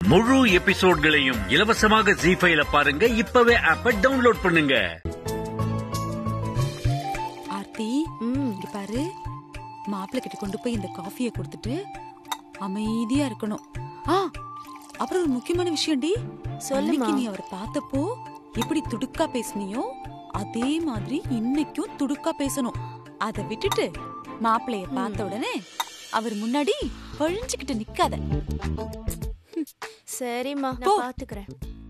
முழு எபிசோட்களையும் இலவசமாக ஜி ஃபைல பாருங்க இப்பவே ஆப்ப டவுன்லோட் பண்ணுங்க ஆர்த்தி இங்க பாரு மாப்பிள்ளை கிட்ட கொண்டு போய் இந்த காஃபியை கொடுத்துட்டு அமைதியா இருக்கணும் ஆ அப்புறம் ஒரு முக்கியமான விஷயம்டி சொல்லுமா. அன்னைக்கு நீ அவரை பார்த்தப்போ எப்படி துடுக்கா பேசுனியோ அதே மாதிரி இன்னைக்கும் துடுக்கா பேசணும் அதை விட்டுட்டு மாப்பிள்ளைய பார்த்த உடனே அவர் முன்னாடி வழிஞ்சுக்கிட்டு நிக்காத சரிம்மா போ. நான் பாத்துக்கிறேன்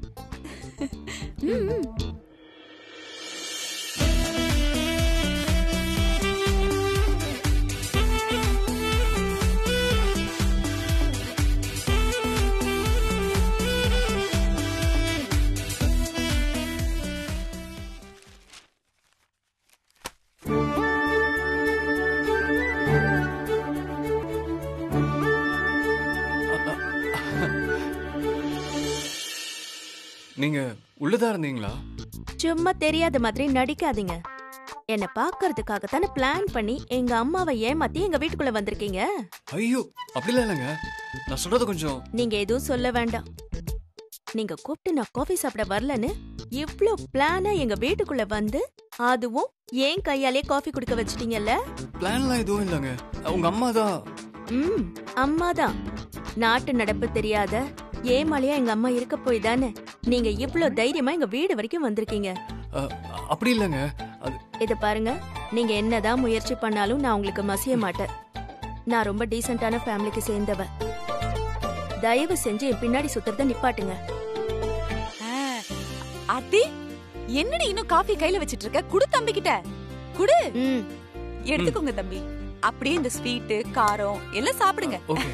நீங்க உள்ளதா இருந்தீங்களா சும்மா தெரியாத மாதிரி நடிக்காதீங்க என்ன பாக்குறதுக்காக தானே பிளான் பண்ணி எங்க அம்மாவை ஏமாத்தி எங்க வீட்டுக்குள்ள வந்திருக்கீங்க ஐயோ அப்படிலாம் இல்லைங்க நான் சொல்றது கொஞ்சம் நீங்க எதுவும் சொல்ல வேண்டாம் நீங்க கூப்பிட்டு நான் காஃபி சாப்பிட வரலன்னு இவ்ளோ பிளானா எங்க வீட்டுக்குள்ள வந்து அதுவும் ஏன் கையாலே காஃபி குடிக்க வச்சிட்டீங்கல்ல பிளான்லாம் எதுவும் இல்லைங்க உங்க அம்மா தான் ம் அம்மாதான் நாட்டு நடப்பு தெரியாத ஏமாளியா எங்க அம்மா இருக்க போய் தானே நீங்க இவ்ளோ தைரியமா எங்க வீடு வரைக்கும் வந்திருக்கீங்க அஹ், அப்படி இல்லைங்க அது இத பாருங்க நீங்க என்னதான் முயற்சி பண்ணாலும் நான் உங்களுக்கு மசிய மாட்டேன் நான் ரொம்ப டீசென்டான ஃபேமிலிக்கு சேர்ந்தவ தயவு செஞ்சு என் பின்னாடி சுத்துறத நிப்பாட்டுங்க ஆ, ஆர்த்தி என்னடி இன்னும் காஃபி கையில வச்சிட்டு இருக்க குடு தம்பி கிட்ட குடு ம் எடுத்துக்கோங்க தம்பி அப்படியே இந்த ஸ்வீட்டு காரம் எல்லாம் சாப்பிடுங்க ஓகே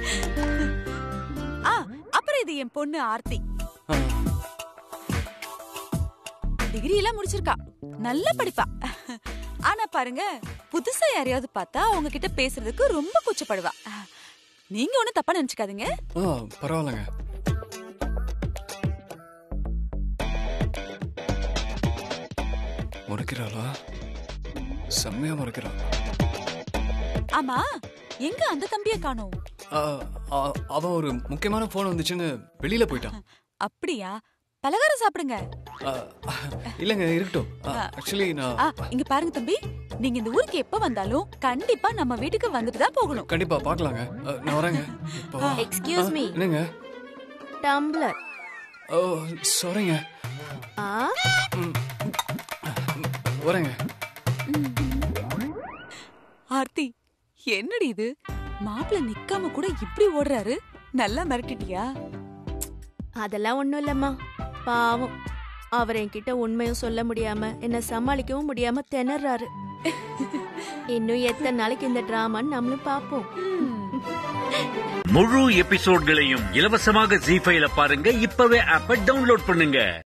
ஆ அப்புறம் இது என் பொண்ணு ஆர்த்தி டிகிரி எல்லாம் முடிச்சிருக்கா நல்ல படிப்பா ஆனா பாருங்க புதுசா யாரையாவது பார்த்தா அவங்க கிட்ட பேசுறதுக்கு ரொம்ப கூச்சப்படுவா நீங்க ஒண்ணும் தப்பா நினைச்சுக்காதீங்க ஆ பரவாயில்லைங்க முறைக்கிறாளா செம்மையா முறைக்கிறா ஆமா எங்க அந்த தம்பிய காணோம் ஆ, ஆ, அவன் ஒரு முக்கியமான போன் வந்துச்சுன்னு வெளியில போயிட்டான் அப்படியா பலகாரம் சாப்பிடுங்க ஆ, இல்லைங்க இருக்கட்டும் ஆக்சுவலி நான் ஆ இங்க பாருங்க தம்பி நீங்க இந்த ஊருக்கு எப்ப வந்தாலும் கண்டிப்பா நம்ம வீட்டுக்கு வந்துட்டு தான் போகணும் கண்டிப்பா பார்க்கலாங்க ஆ, நான் வரேங்க இப்போ எக்ஸ்கியூஸ் மீ என்னங்க டம்ளர் ஓ சாரிங்க ஆ வரேங்க ஆர்த்தி என்னடி இது மாப்பிள்ள நிக்காம கூட இப்படி ஓடுறாரு நல்லா மிரட்டிட்டியா அதெல்லாம் ஒண்ணும் இல்லம்மா பாவம் அவர் என்கிட்ட உண்மையும் சொல்ல முடியாம என்ன சமாளிக்கவும் முடியாம திணறாரு இன்னும் எத்தனை நாளைக்கு இந்த டிராமான்னு நம்மளும் பாப்போம் முழு எபிசோட்களையும் இலவசமாக ஜி ஃபைல பாருங்க இப்பவே ஆப்ப டவுன்லோட் பண்ணுங்க